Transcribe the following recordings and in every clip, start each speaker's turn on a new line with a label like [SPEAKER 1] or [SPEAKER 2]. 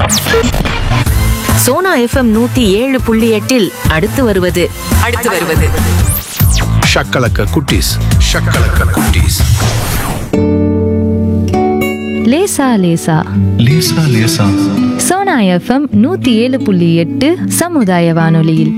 [SPEAKER 1] Sona FM நூத்தி ஏழு புள்ளி எட்டில் அடுத்து வருவது அடுத்து வருவது
[SPEAKER 2] ஷக்கலக்க குட்டீஸ் ஷக்கலக்க குட்டீஸ்
[SPEAKER 3] லேசா லேசா
[SPEAKER 2] லேசா லேசா
[SPEAKER 3] சோனா எஃப்எம் நூத்தி ஏழு புள்ளி எட்டு சமுதாய வானொலியில்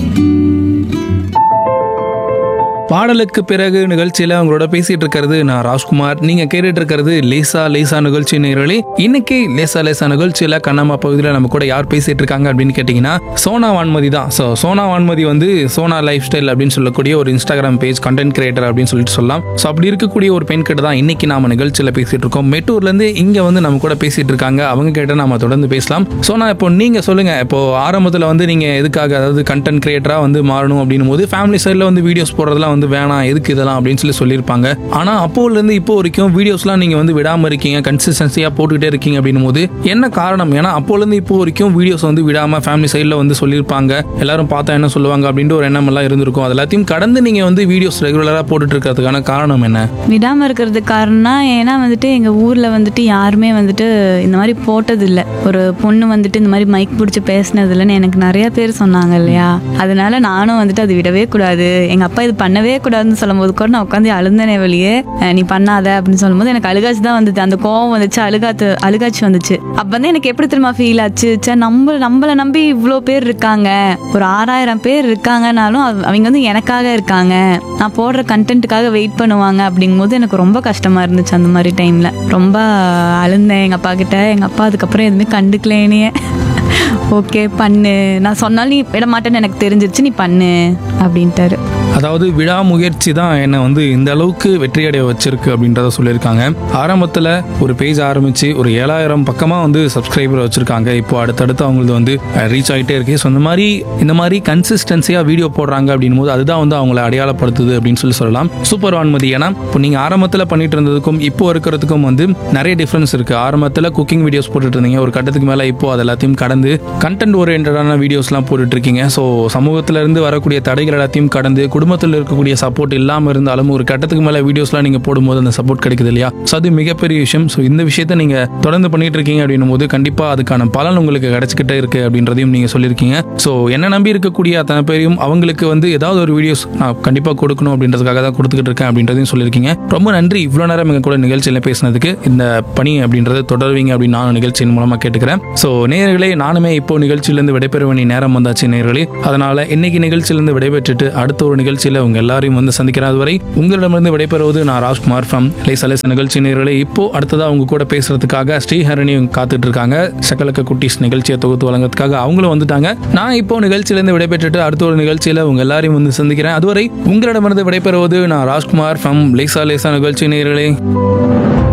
[SPEAKER 4] பாடலுக்கு பிறகு நிகழ்ச்சியில உங்களோட பேசிட்டு இருக்கிறது நான் ராஜ்குமார் நீங்க கேட்டுட்டு இருக்கிறது லேசா லேசா நிகழ்ச்சி நேரலே இன்னைக்கு லேசா லேசா நிகழ்ச்சியில கண்ணம்மா பகுதியில் நம்ம கூட யார் பேசிட்டு இருக்காங்க அப்படின்னு கேட்டீங்கன்னா சோனா வான்மதி தான் ஸோ சோனா வான்மதி வந்து சோனா லைஃப் ஸ்டைல் அப்படின்னு சொல்லக்கூடிய ஒரு இன்ஸ்டாகிராம் பேஜ் கண்டென்ட் கிரியேட்டர் அப்படின்னு சொல்லிட்டு சொல்லலாம் ஸோ அப்படி இருக்கக்கூடிய ஒரு பெண் கிட்ட தான் இன்னைக்கு நாம நிகழ்ச்சியில பேசிட்டு இருக்கோம் மெட்டூர்ல இருந்து இங்க வந்து நம்ம கூட பேசிட்டு இருக்காங்க அவங்க கிட்ட நாம தொடர்ந்து பேசலாம் சோனா இப்போ நீங்க சொல்லுங்க இப்போ ஆரம்பத்துல வந்து நீங்க எதுக்காக அதாவது கண்டென்ட் கிரியேட்டரா வந்து மாறணும் அப்படின்னும் போது ஃபேமிலி சைடில் வந்து வீடியோஸ் போடுறதுலாம் வந்து வேணாம் எதுக்கு இதெல்லாம் அப்படின்னு சொல்லி சொல்லியிருப்பாங்க ஆனா அப்போல இருந்து இப்போ வரைக்கும் வீடியோஸ்லாம் நீங்க வந்து விடாம இருக்கீங்க கன்சிஸ்டன்சியா போட்டுக்கிட்டே இருக்கீங்க அப்படின்னும் போது என்ன காரணம் ஏன்னா அப்போல இருந்து இப்போ வரைக்கும் வீடியோஸ் வந்து விடாம ஃபேமிலி சைடில் வந்து சொல்லியிருப்பாங்க எல்லாரும் பார்த்தா என்ன சொல்லுவாங்க அப்படின்ற ஒரு எண்ணம் எல்லாம் இருந்திருக்கும் அது எல்லாத்தையும் கடந்து நீங்க வந்து வீடியோஸ் ரெகுலரா போட்டுட்டு இருக்கிறதுக்கான காரணம் என்ன
[SPEAKER 5] விடாமல் இருக்கிறதுக்கு காரணம்னா ஏன்னா வந்துட்டு எங்கள் ஊரில் வந்துட்டு யாருமே வந்துட்டு இந்த மாதிரி போட்டதில்லை ஒரு பொண்ணு வந்துட்டு இந்த மாதிரி மைக் பிடிச்சி பேசினதில்லைன்னு எனக்கு நிறைய பேர் சொன்னாங்க இல்லையா அதனால நானும் வந்துட்டு அது விடவே கூடாது எங்கள் அப்பா இது பண்ணவே கூடாதுன்னு சொல்லும்போது கூட நான் உட்காந்து அழுந்தனே வெளியே அஹ் நீ பண்ணாத அப்படின்னு சொல்லும்போது எனக்கு அழுகாச்சு தான் வந்துச்சு அந்த கோவம் வந்துச்சு அழுகாத்து அழுகாச்சு வந்துச்சு அப்போ வந்து எனக்கு எப்படி தெரியுமா ஃபீல் ஆச்சு சே நம்ம நம்மளை நம்பி இவ்வளோ பேர் இருக்காங்க ஒரு ஆறாயிரம் பேர் இருக்காங்கனாலும் அவ- அவங்க வந்து எனக்காக இருக்காங்க நான் போடுற கண்டென்ட்டுக்காக வெயிட் பண்ணுவாங்க அப்படிங்கும்போது எனக்கு ரொம்ப கஷ்டமா இருந்துச்சு அந்த மாதிரி டைம்ல ரொம்ப அழுந்தேன் எங்க அப்பா கிட்ட எங்க அப்பா அதுக்கப்புறம் எதுவுமே கண்டுக்கலேனே ஓகே பண்ணு நான் சொன்னாலும் நீ விட மாட்டேன்னு எனக்கு தெரிஞ்சிருச்சு நீ பண்ணு அப்படின்ட்டாரு
[SPEAKER 4] அதாவது விடாமுயற்சி தான் என்னை வந்து இந்த அளவுக்கு வெற்றியடைய வச்சிருக்கு அப்படின்றத சொல்லியிருக்காங்க ஆரம்பத்தில் ஒரு பேஜ் ஆரம்பிச்சு ஒரு ஏழாயிரம் பக்கமாக வந்து சப்ஸ்கிரைபர் வச்சிருக்காங்க இப்போ அடுத்தடுத்து அவங்களது வந்து ரீச் ஆகிட்டே இருக்கு ஸோ இந்த மாதிரி இந்த மாதிரி கன்சிஸ்டன்சியாக வீடியோ போடுறாங்க அப்படின்னும் போது அதுதான் வந்து அவங்கள அடையாளப்படுத்துது அப்படின்னு சொல்லி சொல்லலாம் சூப்பர் வான்மதி ஏன்னா இப்போ நீங்கள் ஆரம்பத்தில் பண்ணிட்டு இருந்ததுக்கும் இப்போ இருக்கிறதுக்கும் வந்து நிறைய டிஃப்ரென்ஸ் இருக்கு ஆரம்பத்தில் குக்கிங் வீடியோஸ் போட்டுட்டு இருந்தீங்க ஒரு கட்டத்துக்கு மேலே இப்போ அது எல்லாத்தையும் கடந்து கண்டென்ட் ஓரியன்டான வீடியோஸ்லாம் போட்டுட்டு இருக்கீங்க ஸோ சமூகத்துல இருந்து வரக்கூடிய தடைகள் எல்லாத்தையும் கடந்து குடும்பத்தில் இருக்கக்கூடிய சப்போர்ட் இல்லாமல் இருந்தாலும் ஒரு கட்டத்துக்கு மேலே வீடியோஸ்லாம் நீங்கள் போடும்போது அந்த சப்போர்ட் கிடைக்குது இல்லையா ஸோ அது மிகப்பெரிய விஷயம் ஸோ இந்த விஷயத்த நீங்கள் தொடர்ந்து பண்ணிட்டு இருக்கீங்க அப்படின்னும் போது கண்டிப்பாக அதுக்கான பலன் உங்களுக்கு கிடைச்சிக்கிட்டே இருக்கு அப்படின்றதையும் நீங்கள் சொல்லியிருக்கீங்க ஸோ என்ன நம்பி இருக்கக்கூடிய அத்தனை பேரையும் அவங்களுக்கு வந்து ஏதாவது ஒரு வீடியோஸ் நான் கண்டிப்பாக கொடுக்கணும் அப்படின்றதுக்காக தான் கொடுத்துக்கிட்டு இருக்கேன் அப்படின்றதையும் சொல்லியிருக்கீங்க ரொம்ப நன்றி இவ்வளோ நேரம் எங்க கூட நிகழ்ச்சியில் பேசினதுக்கு இந்த பணி அப்படின்றத தொடர்வீங்க அப்படின்னு நான் நிகழ்ச்சியின் மூலமாக கேட்டுக்கிறேன் ஸோ நேயர்களே நானுமே இப்போ நிகழ்ச்சியிலேருந்து விடைபெற வேண்டிய நேரம் வந்தாச்சு நேயர்களே அதனால இன்னைக்கு நிகழ்ச்சியிலேருந்து விடைபெற்றுட்டு அடுத்த ஒரு நிகழ்ச்சியில் உங்க எல்லாரையும் வந்து சந்திக்கிறேன் அதுவரை உங்களிடமிருந்து விடைபெறுவது நான் ராஜ்குமார் ஃப்ரம் லேசலேச நிகழ்ச்சி நேயர்களே இப்போ அடுத்ததா உங்க கூட பேசுறதுக்காக ஸ்ரீஹரணி காத்துட்டு இருக்காங்க சக்கலக்க குட்டீஸ் நிகழ்ச்சியை தொகுத்து வழங்குறதுக்காக அவங்களும் வந்துட்டாங்க நான் இப்போ நிகழ்ச்சியிலேருந்து விடைபெற்றுட்டு அடுத்த ஒரு நிகழ்ச்சியில் உங்க எல்லாரையும் வந்து சந்திக்கிறேன் அதுவரை உங்களிடமிருந்து விடைபெறுவது நான் ராஜ்குமார் ஃப்ரம் லேசா லேசா நிகழ்ச்சி நேயர்களே